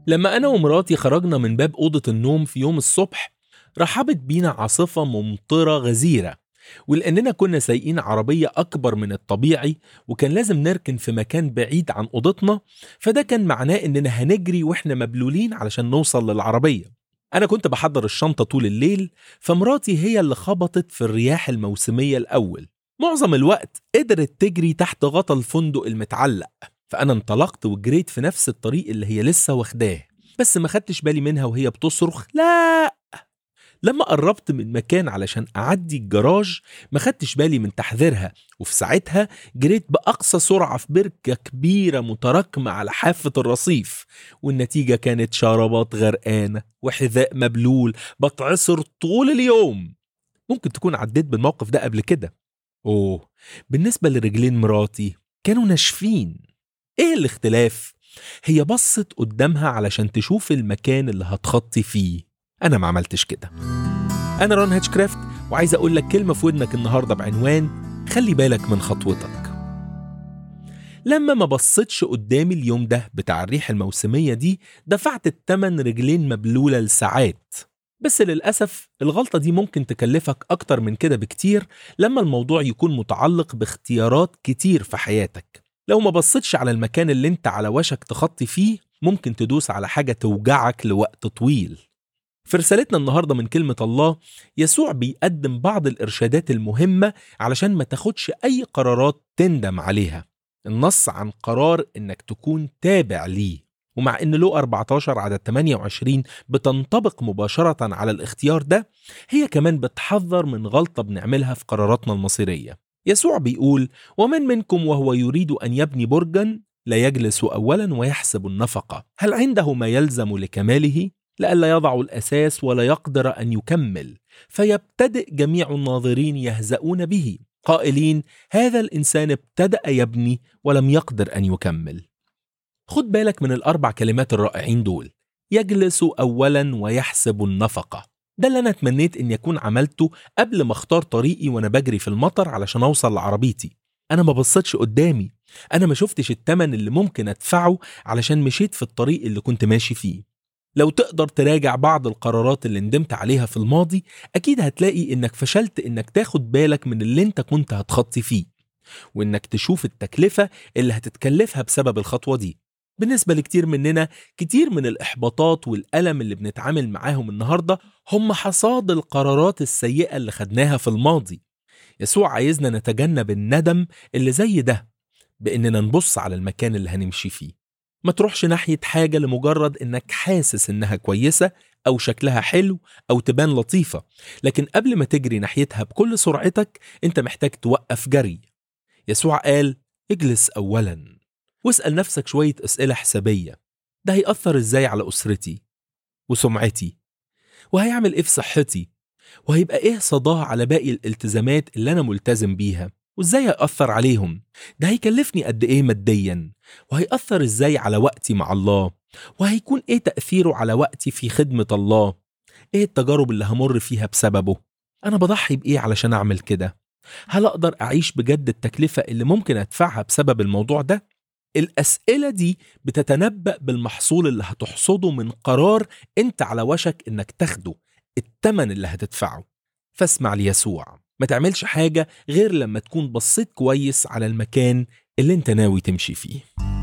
لما أنا ومراتي خرجنا من باب أوضة النوم في يوم الصبح رحبت بينا عاصفة ممطرة غزيرة ولأننا كنا سايقين عربية أكبر من الطبيعي وكان لازم نركن في مكان بعيد عن أوضتنا فده كان معناه إننا هنجري وإحنا مبلولين علشان نوصل للعربية أنا كنت بحضر الشنطة طول الليل فمراتي هي اللي خبطت في الرياح الموسمية الأول معظم الوقت قدرت تجري تحت غطا الفندق المتعلق فأنا انطلقت وجريت في نفس الطريق اللي هي لسه واخداه بس ما خدتش بالي منها وهي بتصرخ لا لما قربت من مكان علشان أعدي الجراج ما خدتش بالي من تحذيرها وفي ساعتها جريت بأقصى سرعة في بركة كبيرة متراكمة على حافة الرصيف والنتيجة كانت شرابات غرقانة وحذاء مبلول بتعصر طول اليوم ممكن تكون عديت بالموقف ده قبل كده أوه بالنسبة لرجلين مراتي كانوا ناشفين إيه الاختلاف؟ هي بصت قدامها علشان تشوف المكان اللي هتخطي فيه أنا ما عملتش كده أنا رون هيتشكرافت وعايز أقول لك كلمة في ودنك النهاردة بعنوان خلي بالك من خطوتك لما ما بصيتش قدامي اليوم ده بتاع الريح الموسمية دي دفعت التمن رجلين مبلولة لساعات بس للأسف الغلطة دي ممكن تكلفك أكتر من كده بكتير لما الموضوع يكون متعلق باختيارات كتير في حياتك لو ما بصيتش على المكان اللي انت على وشك تخطي فيه ممكن تدوس على حاجة توجعك لوقت طويل في رسالتنا النهارده من كلمة الله يسوع بيقدم بعض الإرشادات المهمة علشان ما تاخدش أي قرارات تندم عليها النص عن قرار إنك تكون تابع ليه ومع إن لو 14 عدد 28 بتنطبق مباشرة على الاختيار ده هي كمان بتحذر من غلطة بنعملها في قراراتنا المصيرية يسوع بيقول ومن منكم وهو يريد أن يبني برجا لا يجلس أولا ويحسب النفقة هل عنده ما يلزم لكماله؟ لئلا يضع الأساس ولا يقدر أن يكمل فيبتدئ جميع الناظرين يهزؤون به قائلين هذا الإنسان ابتدأ يبني ولم يقدر أن يكمل خد بالك من الأربع كلمات الرائعين دول يجلس أولا ويحسب النفقة ده اللي أنا تمنيت إن يكون عملته قبل ما اختار طريقي وأنا بجري في المطر علشان أوصل لعربيتي أنا ما بصيتش قدامي أنا ما شفتش التمن اللي ممكن أدفعه علشان مشيت في الطريق اللي كنت ماشي فيه لو تقدر تراجع بعض القرارات اللي ندمت عليها في الماضي أكيد هتلاقي إنك فشلت إنك تاخد بالك من اللي أنت كنت هتخطي فيه وإنك تشوف التكلفة اللي هتتكلفها بسبب الخطوة دي بالنسبة لكتير مننا كتير من الإحباطات والألم اللي بنتعامل معاهم النهاردة هم حصاد القرارات السيئة اللي خدناها في الماضي يسوع عايزنا نتجنب الندم اللي زي ده بإننا نبص على المكان اللي هنمشي فيه ما تروحش ناحية حاجة لمجرد إنك حاسس إنها كويسة أو شكلها حلو أو تبان لطيفة لكن قبل ما تجري ناحيتها بكل سرعتك أنت محتاج توقف جري يسوع قال اجلس أولا واسأل نفسك شوية أسئلة حسابية ده هيأثر إزاي على أسرتي وسمعتي وهيعمل إيه في صحتي وهيبقى إيه صداها على باقي الالتزامات اللي أنا ملتزم بيها وإزاي هيأثر عليهم ده هيكلفني قد إيه ماديا وهيأثر إزاي على وقتي مع الله وهيكون إيه تأثيره على وقتي في خدمة الله إيه التجارب اللي همر فيها بسببه أنا بضحي بإيه علشان أعمل كده هل أقدر أعيش بجد التكلفة اللي ممكن أدفعها بسبب الموضوع ده الأسئلة دي بتتنبأ بالمحصول اللي هتحصده من قرار أنت على وشك إنك تاخده التمن اللي هتدفعه فاسمع ليسوع ما تعملش حاجة غير لما تكون بصيت كويس على المكان اللي انت ناوي تمشي فيه